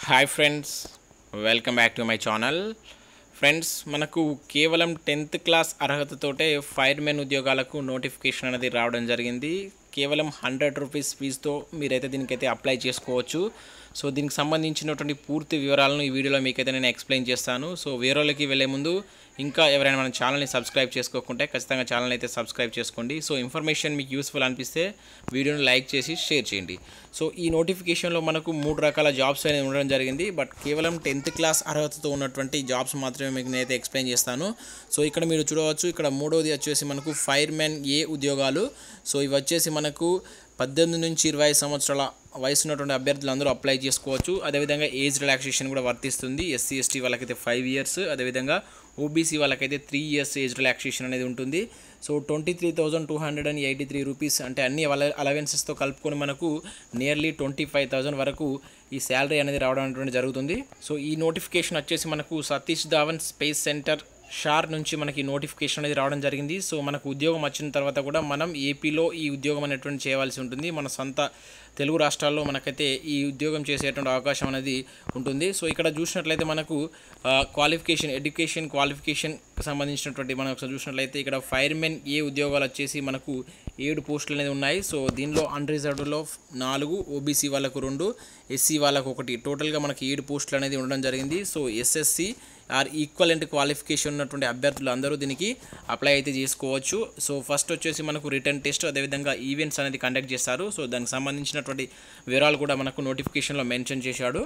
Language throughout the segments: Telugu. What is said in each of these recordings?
hi friends welcome back to my channel friends మనకు కేవలం టెన్త్ క్లాస్ అర్హతతోటే ఫైర్మెన్ ఉద్యోగాలకు నోటిఫికేషన్ అనేది రావడం జరిగింది కేవలం హండ్రెడ్ రూపీస్ ఫీజుతో మీరైతే దీనికైతే అప్లై చేసుకోవచ్చు సో దీనికి సంబంధించినటువంటి పూర్తి వివరాలను ఈ వీడియోలో మీకైతే నేను ఎక్స్ప్లెయిన్ చేస్తాను సో వివరాలకి వెళ్ళే ముందు ఇంకా ఎవరైనా మన ఛానల్ని సబ్స్క్రైబ్ చేసుకోకుంటే ఖచ్చితంగా ఛానల్ అయితే సబ్స్క్రైబ్ చేసుకోండి సో ఇన్ఫర్మేషన్ మీకు యూస్ఫుల్ అనిపిస్తే వీడియోని లైక్ చేసి షేర్ చేయండి సో ఈ నోటిఫికేషన్లో మనకు మూడు రకాల జాబ్స్ అనేవి ఉండడం జరిగింది బట్ కేవలం టెన్త్ క్లాస్ అర్హతతో ఉన్నటువంటి జాబ్స్ మాత్రమే మీకు నేనైతే ఎక్స్ప్లెయిన్ చేస్తాను సో ఇక్కడ మీరు చూడవచ్చు ఇక్కడ మూడవది వచ్చేసి మనకు ఫైర్మెన్ ఏ ఉద్యోగాలు సో ఇవి వచ్చేసి మనకు పద్దెనిమిది నుంచి ఇరవై సంవత్సరాల వయసు ఉన్నటువంటి అభ్యర్థులు అందరూ అప్లై చేసుకోవచ్చు అదేవిధంగా ఏజ్ రిలాక్సేషన్ కూడా వర్తిస్తుంది ఎస్సీ ఎస్టీ వాళ్ళకైతే ఫైవ్ ఇయర్స్ అదేవిధంగా ఓబీసీ వాళ్ళకైతే త్రీ ఇయర్స్ ఏజ్ రిలాక్సేషన్ అనేది ఉంటుంది so twenty three thousand two hundred and eighty three rupees అంటే అన్ని అల అలవెన్సెస్తో కలుపుకొని మనకు నియర్లీ ట్వంటీ ఫైవ్ థౌజండ్ వరకు ఈ శాలరీ అనేది రావడం అనేటువంటి జరుగుతుంది సో ఈ నోటిఫికేషన్ వచ్చేసి మనకు సతీష్ ధావన్ స్పేస్ సెంటర్ షార్ నుంచి మనకి నోటిఫికేషన్ అనేది రావడం జరిగింది సో మనకు ఉద్యోగం వచ్చిన తర్వాత కూడా మనం ఏపీలో ఈ ఉద్యోగం అనేటువంటి చేయవలసి ఉంటుంది మన సొంత తెలుగు రాష్ట్రాల్లో మనకైతే ఈ ఉద్యోగం చేసేటువంటి అవకాశం అనేది ఉంటుంది సో ఇక్కడ చూసినట్లయితే మనకు క్వాలిఫికేషన్ ఎడ్యుకేషన్ క్వాలిఫికేషన్ సంబంధించినటువంటి మనం ఒకసారి చూసినట్లయితే ఇక్కడ ఫైర్మెన్ ఏ ఉద్యోగాలు వచ్చేసి మనకు ఏడు పోస్టులు అనేది ఉన్నాయి సో దీనిలో అన్రిజర్వ్డ్లో నాలుగు ఓబీసీ వాళ్ళకు రెండు ఎస్సీ వాళ్ళకు ఒకటి టోటల్గా మనకి ఏడు పోస్టులు అనేది ఉండడం జరిగింది so SSC or equivalent qualification ఉన్నటువంటి అభ్యర్థులు అందరూ దీనికి అప్లై అయితే చేసుకోవచ్చు సో ఫస్ట్ వచ్చేసి మనకు రిటర్న్ టెస్ట్ అదేవిధంగా ఈవెంట్స్ అనేది కండక్ట్ చేస్తారు సో దానికి సంబంధించినటువంటి వివరాలు కూడా మనకు నోటిఫికేషన్లో మెన్షన్ చేశాడు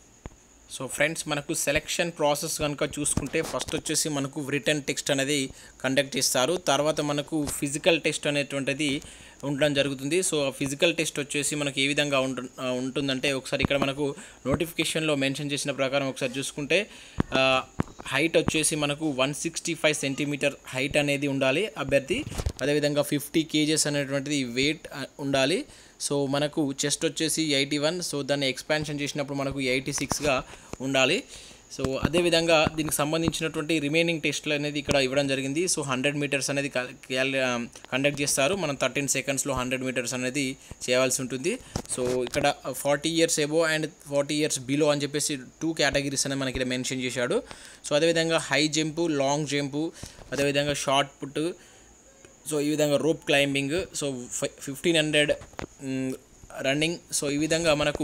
సో ఫ్రెండ్స్ మనకు సెలెక్షన్ ప్రాసెస్ కనుక చూసుకుంటే ఫస్ట్ వచ్చేసి మనకు రిటర్న్ టెస్ట్ అనేది కండక్ట్ చేస్తారు తర్వాత మనకు ఫిజికల్ టెస్ట్ అనేటువంటిది ఉండడం జరుగుతుంది సో ఫిజికల్ టెస్ట్ వచ్చేసి మనకు ఏ విధంగా ఉంటు ఉంటుందంటే ఒకసారి ఇక్కడ మనకు నోటిఫికేషన్లో మెన్షన్ చేసిన ప్రకారం ఒకసారి చూసుకుంటే హైట్ వచ్చేసి మనకు one sixty five centimetre height అనేది ఉండాలి అభ్యర్థి అదేవిధంగా ఫిఫ్టీ కేజెస్ అనేటువంటిది వెయిట్ ఉండాలి సో మనకు చెస్ట్ వచ్చేసి ఎయిటీ వన్ సో దాన్ని ఎక్స్పాన్షన్ చేసినప్పుడు మనకు ఎయిటీ సిక్స్గా ఉండాలి సో అదేవిధంగా దీనికి సంబంధించినటువంటి రిమైనింగ్ టెస్ట్లు అనేది ఇక్కడ ఇవ్వడం జరిగింది సో హండ్రెడ్ మీటర్స్ అనేది కండక్ట్ చేస్తారు మనం థర్టీన్ సెకండ్స్లో హండ్రెడ్ మీటర్స్ అనేది చేయవలసి ఉంటుంది సో ఇక్కడ forty years above and forty years below అని చెప్పేసి టూ కేటగిరీస్ అనేది మనకి ఇక్కడ మెన్షన్ చేశాడు సో అదేవిధంగా హై జంపు లాంగ్ జంపు అదేవిధంగా షార్ట్ పుట్ సో ఈ విధంగా rope climbing so fifteen hundred running so ఈ విధంగా మనకు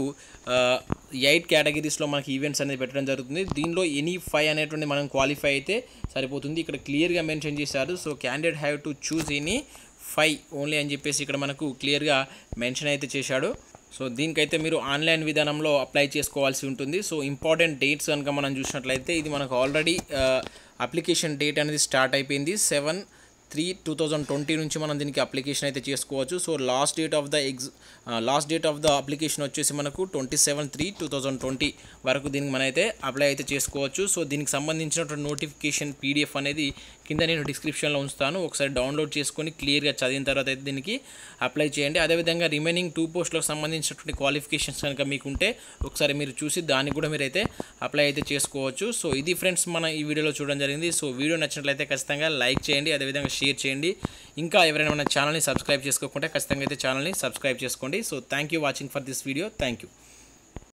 ఎయిట్ కేటగిరీస్లో మనకి ఈవెంట్స్ అనేది పెట్టడం జరుగుతుంది దీనిలో ఎనీ ఫైవ్ అనేటువంటి మనం క్వాలిఫై అయితే సరిపోతుంది ఇక్కడ క్లియర్గా మెన్షన్ చేశారు so candidate have to choose any five only అని చెప్పేసి ఇక్కడ మనకు క్లియర్గా మెన్షన్ అయితే చేశాడు సో దీనికైతే మీరు ఆన్లైన్ విధానంలో అప్లై చేసుకోవాల్సి ఉంటుంది సో ఇంపార్టెంట్ డేట్స్ కనుక మనం చూసినట్లయితే ఇది మనకు ఆల్రెడీ అప్లికేషన్ డేట్ అనేది స్టార్ట్ అయిపోయింది seven three two thousand twenty నుంచి మనం దీనికి అప్లికేషన్ అయితే చేసుకోవచ్చు so last date of the ex last date of the application వచ్చేసి మనకు twenty seven three two thousand twenty వరకు దీనికి మనమైతే అప్లై అయితే చేసుకోవచ్చు సో దీనికి సంబంధించినటువంటి నోటిఫికేషన్ పీడిఎఫ్ అనేది కింద నేను డిస్క్రిప్షన్లో ఉంచుతాను ఒకసారి డౌన్లోడ్ చేసుకొని క్లియర్గా చదివిన తర్వాత అయితే దీనికి అప్లై చేయండి అదేవిధంగా రిమైనింగ్ టూ పోస్టులకు సంబంధించినటువంటి క్వాలిఫికేషన్స్ కనుక మీకు ఉంటే ఒకసారి మీరు చూసి దానికి కూడా మీరైతే అప్లై అయితే చేసుకోవచ్చు సో ఇది ఫ్రెండ్స్ మన ఈ వీడియోలో చూడడం జరిగింది సో వీడియో నచ్చినట్లయితే ఖచ్చితంగా లైక్ చేయండి అదేవిధంగా షేర్ చేయండి ఇంకా ఎవరైనా మన ఛానల్ని సబ్స్క్రైబ్ చేసుకోకుంటే ఖచ్చితంగా అయితే ఛానల్ని సబ్స్క్రైబ్ చేసుకోండి so thank you watching for this video thank you